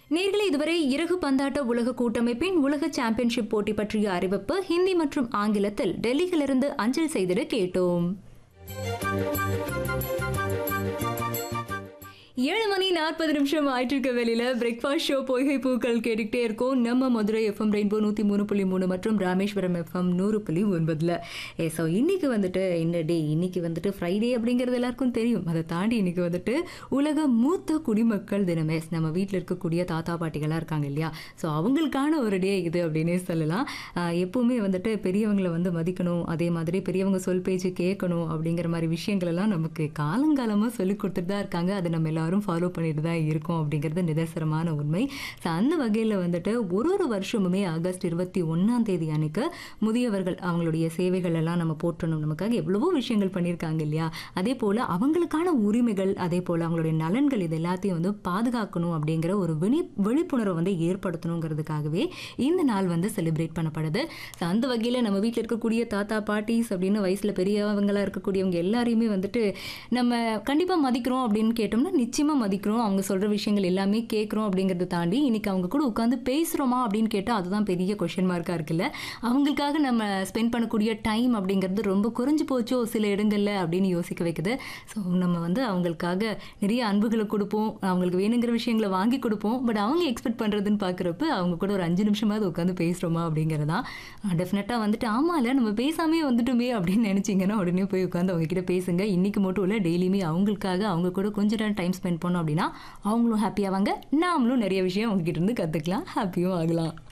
நேர்களை இதுவரை இறகு பந்தாட்ட உலக கூட்டமைப்பின் உலக சாம்பியன்ஷிப் போட்டி பற்றிய அறிவிப்பு ஹிந்தி மற்றும் ஆங்கிலத்தில் டெல்லியிலிருந்து அஞ்சல் செய்திட கேட்டோம் ஏழு மணி நாற்பது நிமிஷம் ஆயிட்டு இருக்க வெளியில பிரேக்ஃபாஸ்ட் ஷோ பொய்கை பூக்கள் கேட்டுக்கிட்டே இருக்கோம் நம்ம மதுரை எஃப்எம் ரெயின்போ நூற்றி மூணு புள்ளி மூணு மற்றும் ராமேஸ்வரம் எஃப்எம் நூறு புள்ளி ஒன்பதுல ஏ ஸோ இன்னைக்கு வந்துட்டு என்ன டே இன்னைக்கு வந்துட்டு ஃப்ரைடே அப்படிங்கிறது எல்லாருக்கும் தெரியும் அதை தாண்டி இன்னைக்கு வந்துட்டு உலக மூத்த குடிமக்கள் தினமே நம்ம வீட்டில் இருக்கக்கூடிய தாத்தா பாட்டிகளாக இருக்காங்க இல்லையா ஸோ அவங்களுக்கான ஒரு டே இது அப்படின்னே சொல்லலாம் ஆஹ் எப்பவுமே வந்துட்டு பெரியவங்களை வந்து மதிக்கணும் அதே மாதிரி பெரியவங்க சொல் பேச்சு கேட்கணும் அப்படிங்கிற மாதிரி விஷயங்கள் எல்லாம் நமக்கு காலங்காலமாக சொல்லி கொடுத்துட்டு தான் இருக்காங்க அதை நம்ம எல்லாரும் ஃபாலோ பண்ணிட்டு தான் இருக்கோம் அப்படிங்கிறது நிதர்சனமான உண்மை ஸோ அந்த வகையில் வந்துட்டு ஒரு ஒரு வருஷமுமே ஆகஸ்ட் இருபத்தி ஒன்றாம் தேதி அன்னைக்கு முதியவர்கள் அவங்களுடைய சேவைகள் எல்லாம் நம்ம போற்றணும் நமக்காக எவ்வளவோ விஷயங்கள் பண்ணியிருக்காங்க இல்லையா அதே போல் அவங்களுக்கான உரிமைகள் அதே போல் அவங்களுடைய நலன்கள் இது எல்லாத்தையும் வந்து பாதுகாக்கணும் அப்படிங்கிற ஒரு விழி விழிப்புணர்வை வந்து ஏற்படுத்தணுங்கிறதுக்காகவே இந்த நாள் வந்து செலிப்ரேட் பண்ணப்படுது ஸோ அந்த வகையில் நம்ம வீட்டில் இருக்கக்கூடிய தாத்தா பாட்டிஸ் அப்படின்னு வயசில் பெரியவங்களாக இருக்கக்கூடியவங்க எல்லாரையுமே வந்துட்டு நம்ம கண்டிப்பாக மதிக்கிறோம் அப்படின்னு கேட்டோம்னா நிச்சயமாக மதிக்கிறோம் அவங்க சொல்கிற விஷயங்கள் எல்லாமே கேட்குறோம் அப்படிங்கிறத தாண்டி இன்னைக்கு அவங்க கூட உட்காந்து பேசுகிறோமா அப்படின்னு கேட்டால் அதுதான் பெரிய கொஷின் மார்க்காக இருக்குல்ல அவங்களுக்காக நம்ம ஸ்பெண்ட் பண்ணக்கூடிய டைம் அப்படிங்கிறது ரொம்ப குறைஞ்சு போச்சோ சில இடங்களில் அப்படின்னு யோசிக்க வைக்குது ஸோ நம்ம வந்து அவங்களுக்காக நிறைய அன்புகளை கொடுப்போம் அவங்களுக்கு வேணுங்கிற விஷயங்களை வாங்கி கொடுப்போம் பட் அவங்க எக்ஸ்பெக்ட் பண்ணுறதுன்னு பார்க்குறப்ப அவங்க கூட ஒரு அஞ்சு நிமிஷமாவது உட்காந்து பேசுகிறோமா அப்படிங்கிறதான் டெஃபினட்டாக வந்துட்டு ஆமாம்ல நம்ம பேசாமே வந்துட்டுமே அப்படின்னு நினச்சிங்கன்னா உடனே போய் உட்காந்து அவங்க கிட்ட பேசுங்க இன்னைக்கு மட்டும் இல்லை டெய்லியுமே அவங்களுக்காக அவங்க கூட கொஞ்ச நேரம் டைம் ஸ்பெண்ட் பண்ணோம் அப்படின்னா அவங்களும் ஹாப்பியாவாங்க நாமளும் நிறைய விஷயம் அவங்க கிட்ட இருந்து கற்றுக்கலாம் ஹாப்பியும் ஆகலாம்